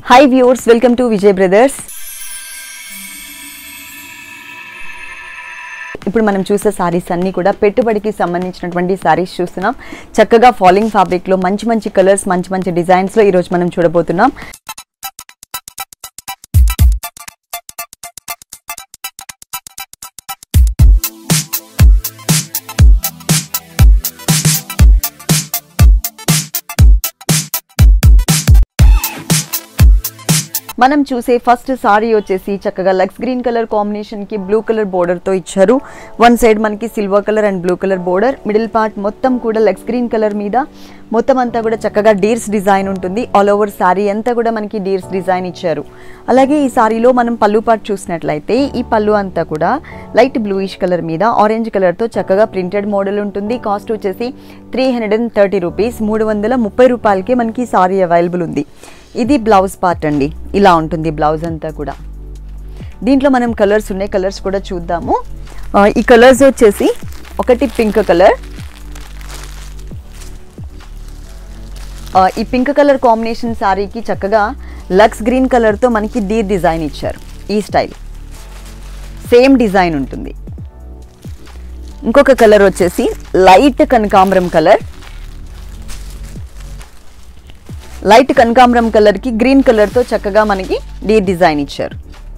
hi viewers welcome to Vijay brothers ఇప్పుడు మనం చూసే సారీస్ అన్నీ కూడా పెట్టుబడికి సంబంధించినటువంటి సారీస్ చూస్తున్నాం చక్కగా ఫాలింగ్ ఫ్యాబ్రిక్లో మంచి మంచి కలర్స్ మంచి మంచి డిజైన్స్లో ఈరోజు మనం చూడబోతున్నాం మనం చూసే ఫస్ట్ సారీ వచ్చేసి చక్కగా లక్స్ గ్రీన్ కలర్ కాంబినేషన్ కి బ్లూ కలర్ బోర్డర్ తో ఇచ్చారు వన్ సైడ్ మనకి silver colour and blue colour border middle part మొత్తం కూడా లక్స్ గ్రీన్ కలర్ మీద మొత్తం అంతా కూడా చక్కగా డీర్స్ డిజైన్ ఉంటుంది ఆల్ ఓవర్ సారీ అంతా కూడా మనకి డీర్స్ డిజైన్ ఇచ్చారు అలాగే ఈ సారీలో మనం పళ్ళు పార్ట్ చూసినట్లయితే ఈ పళ్ళు అంతా కూడా లైట్ బ్లూయిష్ కలర్ మీద ఆరెంజ్ కలర్తో చక్కగా ప్రింటెడ్ మోడల్ ఉంటుంది కాస్ట్ వచ్చేసి three hundred and thirty rupees మూడు వందల ముప్పై రూపాయలకే మనకి సారీ అవైలబుల్ ఉంది ఇది బ్లౌజ్ పార్ట్ అండి ఇలా ఉంటుంది బ్లౌజ్ అంతా కూడా దీంట్లో మనం కలర్స్ ఉన్నాయి కలర్స్ కూడా చూద్దాము ఆ, ఈ కలర్స్ వచ్చేసి ఒకటి పింక్ కలర్ ఆ, ఈ పింక్ కలర్ కాంబినేషన్ శారీకి చక్కగా లక్స్ గ్రీన్ కలర్తో మనకి డీర్ డిజైన్ ఇచ్చారు ఈ స్టైల్ సేమ్ డిజైన్ ఉంటుంది ఇంకొక కలర్ వచ్చేసి లైట్ కనకాంబరం కలర్ లైట్ కనకాంబరం కలర్కి గ్రీన్ కలర్తో చక్కగా మనకి డీ డిజైన్ ఇచ్చారు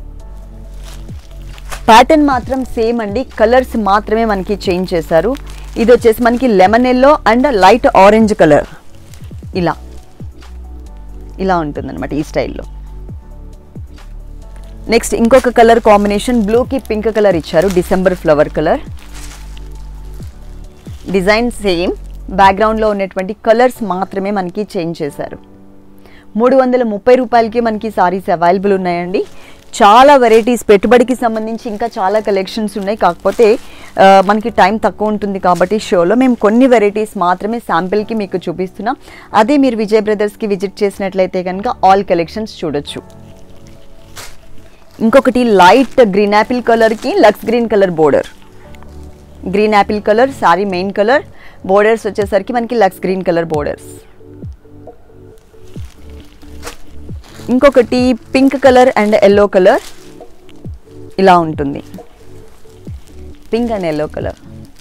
ప్యాటర్న్ మాత్రం సేమ్ అండి కలర్స్ మాత్రమే మనకి చేంజ్ చేశారు ఇది వచ్చేసి మనకి lemon yellow and light orange colour ఇలా ఇలా ఉంటుందన్నమాట ఈ స్టైల్లో నెక్స్ట్ ఇంకొక కలర్ కాంబినేషన్ బ్లూకి పింక్ కలర్ ఇచ్చారు December flower colour design same బ్యాక్గ్రౌండ్లో ఉన్నటువంటి కలర్స్ మాత్రమే మనకి చేంజ్ చేశారు మూడు వందల ముప్పై రూపాయలకి మనకి సారీస్ అవైలబుల్ ఉన్నాయండి చాలా వెరైటీస్ పెట్టుబడికి సంబంధించి ఇంకా చాలా కలెక్షన్స్ ఉన్నాయి కాకపోతే ఆ, మనకి టైం తక్కువ ఉంటుంది కాబట్టి షోలో మేము కొన్ని వెరైటీస్ మాత్రమే శాంపిల్కి మీకు చూపిస్తున్నాం అదే మీరు విజయ్ బ్రదర్స్కి విజిట్ చేసినట్లయితే కనుక ఆల్ కలెక్షన్స్ చూడొచ్చు ఇంకొకటి లైట్ గ్రీన్ యాపిల్ కలర్కి lux green colour border green apple colour sari main colour borders వచ్చేసరికి మనకి లక్స్ గ్రీన్ కలర్ బోర్డర్స్ ఇంకొకటి pink colour and yellow colour ఇలా ఉంటుంది పింక్ అండ్ ఎల్లో కలర్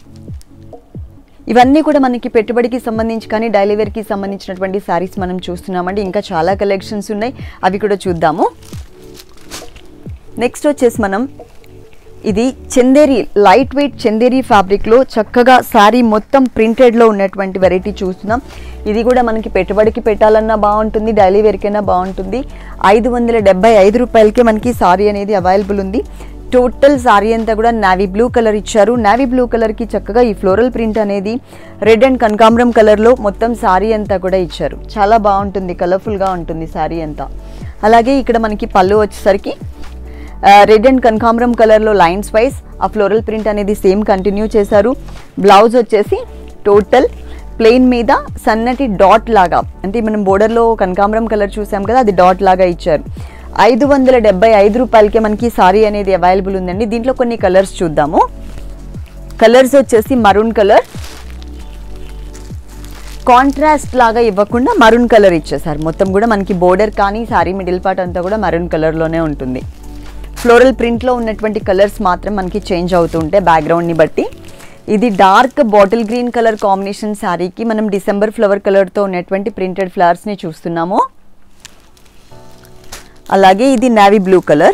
ఇవన్నీ కూడా మనకి పెట్టుబడికి సంబంధించి కానీ డైలీ వేర్కి సంబంధించినటువంటి శారీస్ మనం చూస్తున్నామండి ఇంకా చాలా కలెక్షన్స్ ఉన్నాయి అవి కూడా చూద్దాము నెక్స్ట్ వచ్చేసి మనం ఇది చందేరి లైట్ వెయిట్ చందేరి ఫ్యాబ్రిక్లో చక్కగా శారీ మొత్తం ప్రింటెడ్లో ఉన్నటువంటి వెరైటీ చూస్తున్నాం ఇది కూడా మనకి పెట్టుబడికి పెట్టాలన్నా బాగుంటుంది డైలీ వేర్కైనా బాగుంటుంది ఐదు వందల డెబ్బై ఐదు రూపాయలకే మనకి సారీ అనేది అవైలబుల్ ఉంది టోటల్ సారీ అంతా కూడా నావీ బ్లూ కలర్ ఇచ్చారు నావీ బ్లూ కలర్కి చక్కగా ఈ ఫ్లోరల్ ప్రింట్ అనేది రెడ్ అండ్ కనకాంబరం కలర్లో మొత్తం సారీ అంతా కూడా ఇచ్చారు చాలా బాగుంటుంది కలర్ఫుల్గా ఉంటుంది సారీ అంతా అలాగే ఇక్కడ మనకి పళ్ళు వచ్చేసరికి రెడ్ అండ్ కనకాంబరం కలర్లో లైన్స్ వైజ్ ఆ ఫ్లోరల్ ప్రింట్ అనేది సేమ్ కంటిన్యూ చేశారు బ్లౌజ్ వచ్చేసి టోటల్ ప్లెయిన్ మీద సన్నటి డాట్ లాగా అంటే మనం బోర్డర్లో కనకాంబరం కలర్ చూసాం కదా అది డాట్ లాగా ఇచ్చారు ఐదు వందల డెబ్బై ఐదు రూపాయలకే మనకి సారీ అనేది అవైలబుల్ ఉందండి దీంట్లో కొన్ని కలర్స్ చూద్దాము కలర్స్ వచ్చేసి మరూన్ కలర్ కాంట్రాస్ట్ లాగా ఇవ్వకుండా మరూన్ కలర్ ఇచ్చేసారు మొత్తం కూడా మనకి బోర్డర్ కానీ సారీ మిడిల్ పార్ట్ అంతా కూడా మరూన్ కలర్లోనే ఉంటుంది ఫ్లోరల్ ప్రింట్లో ఉన్నటువంటి కలర్స్ మాత్రం మనకి చేంజ్ అవుతూ ఉంటాయి బ్యాక్గ్రౌండ్ని బట్టి ఇది dark bottle green colour combination శారీకి మనం డిసెంబర్ ఫ్లవర్ కలర్తో ఉన్నటువంటి ప్రింటెడ్ ఫ్లవర్స్ని చూస్తున్నాము అలాగే ఇది navy blue colour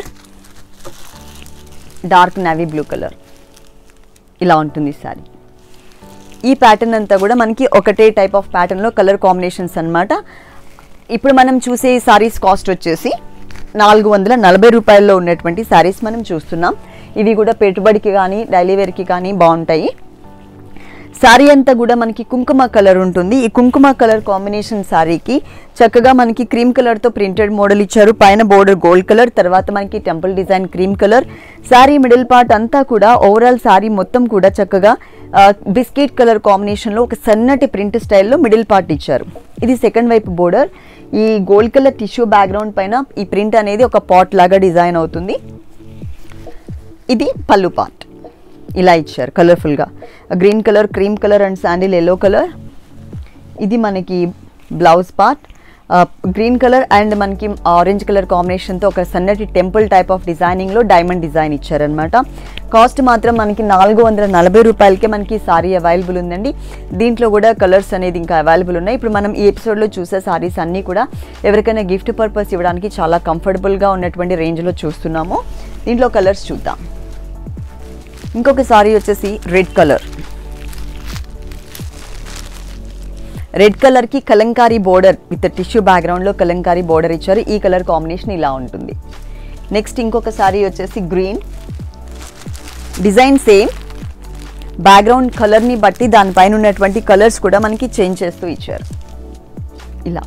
dark navy blue colour ఇలా ఉంటుంది శారీ ఈ ప్యాటర్న్ అంతా కూడా మనకి ఒకటే టైప్ ఆఫ్ ప్యాటర్న్లో కలర్ కాంబినేషన్స్ అన్నమాట ఇప్పుడు మనం చూసే ఈ సారీస్ కాస్ట్ వచ్చేసి నాలుగు వందల నలభై రూపాయల్లో ఉన్నటువంటి శారీస్ మనం చూస్తున్నాం ఇవి కూడా పెట్టుబడికి కానీ డైలీ వేర్కి కానీ బాగుంటాయి శారీ అంతా కూడా మనకి కుంకుమ కలర్ ఉంటుంది ఈ కుంకుమ కలర్ కాంబినేషన్ శారీకి చక్కగా మనకి క్రీమ్ కలర్తో ప్రింటెడ్ మోడల్ ఇచ్చారు పైన బోర్డర్ గోల్డ్ కలర్ తర్వాత మనకి temple design cream colour sari middle part అంతా కూడా ఓవరాల్ శారీ మొత్తం కూడా చక్కగా ఆ, బిస్కెట్ కలర్ కాంబినేషన్లో ఒక సన్నటి ప్రింట్ స్టైల్లో మిడిల్ పార్ట్ ఇచ్చారు ఇది సెకండ్ వైపు బోర్డర్ ఈ గోల్డ్ కలర్ టిష్యూ బ్యాక్గ్రౌండ్ పైన ఈ ప్రింట్ అనేది ఒక పాట్ లాగా డిజైన్ అవుతుంది ఇది పళ్ళు పార్ట్ ఇలా ఇచ్చారు కలర్ఫుల్గా green colour cream colour and sandal yellow colour ఇది మనకి blouse part green colour and మనకి ఆరెంజ్ కలర్ కాంబినేషన్తో ఒక సన్నటి టెంపుల్ టైప్ ఆఫ్ డిజైనింగ్లో డైమండ్ డిజైన్ ఇచ్చారనమాట కాస్ట్ మాత్రం మనకి నాలుగు వందల నలభై రూపాయలకే మనకి సారీ అవైలబుల్ ఉందండి దీంట్లో కూడా కలర్స్ అనేది ఇంకా అవైలబుల్ ఉన్నాయి ఇప్పుడు మనం ఈ ఎపిసోడ్లో చూసే సారీస్ అన్నీ కూడా ఎవరికైనా గిఫ్ట్ పర్పస్ ఇవ్వడానికి చాలా కంఫర్టబుల్గా ఉన్నటువంటి రేంజ్లో చూస్తున్నాము దీంట్లో కలర్స్ చూద్దాం ఇంకొక సారీ వచ్చేసి రెడ్ కలర్ రెడ్ కలర్ కి kalamkari border with tissue background లో కలంకారీ బోర్డర్ ఇచ్చారు ఈ కలర్ కాంబినేషన్ ఇలా ఉంటుంది నెక్స్ట్ ఇంకొక సారీ వచ్చేసి గ్రీన్ డిజైన్ సేమ్ బ్యాక్గ్రౌండ్ కలర్ని బట్టి దానిపైన ఉన్నటువంటి కలర్స్ కూడా మనకి చేంజ్ చేస్తూ ఇచ్చారు ఇలా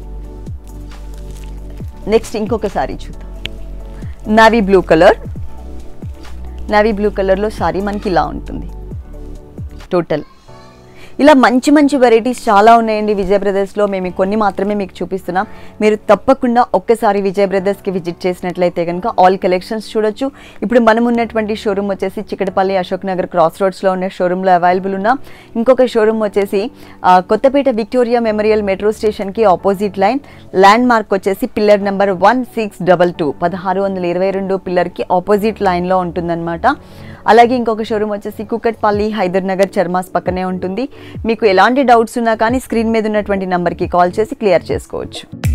నెక్స్ట్ ఇంకొక సారీ చూద్దాం navy blue colour navy blue కలర్లో సారీ మనకి ఇలా ఉంటుంది టోటల్ ఇలా మంచి మంచి వెరైటీస్ చాలా ఉన్నాయండి విజయ్ బ్రదర్స్లో మేము కొన్ని మాత్రమే మీకు చూపిస్తున్నాం మీరు తప్పకుండా ఒక్కసారి విజయ్ బ్రదర్స్కి విజిట్ చేసినట్లయితే కనుక ఆల్ కలెక్షన్స్ చూడొచ్చు ఇప్పుడు మనం ఉన్నటువంటి షోరూమ్ వచ్చేసి చికటపల్లి అశోక్ నగర్ క్రాస్ రోడ్స్లో ఉన్న షోరూంలో అవైలబుల్ ఉన్నాం ఇంకొక షోరూమ్ వచ్చేసి ఆ, కొత్తపేట విక్టోరియా మెమోరియల్ మెట్రో స్టేషన్కి ఆపోజిట్ లైన్ ల్యాండ్ మార్క్ వచ్చేసి pillar number one six double two పదహారు వందల ఇరవై రెండు పిల్లర్కి ఆపోజిట్ లైన్లో ఉంటుందన్నమాట అలాగే ఇంకొక షోరూమ్ వచ్చేసి కుకట్పల్లి హైదర్ నగర్ చర్మాస్ పక్కనే ఉంటుంది మీకు ఎలాంటి డౌట్స్ ఉన్నా కానీ స్క్రీన్ మీద ఉన్నటువంటి నెంబర్కి కాల్ చేసి క్లియర్ చేసుకోవచ్చు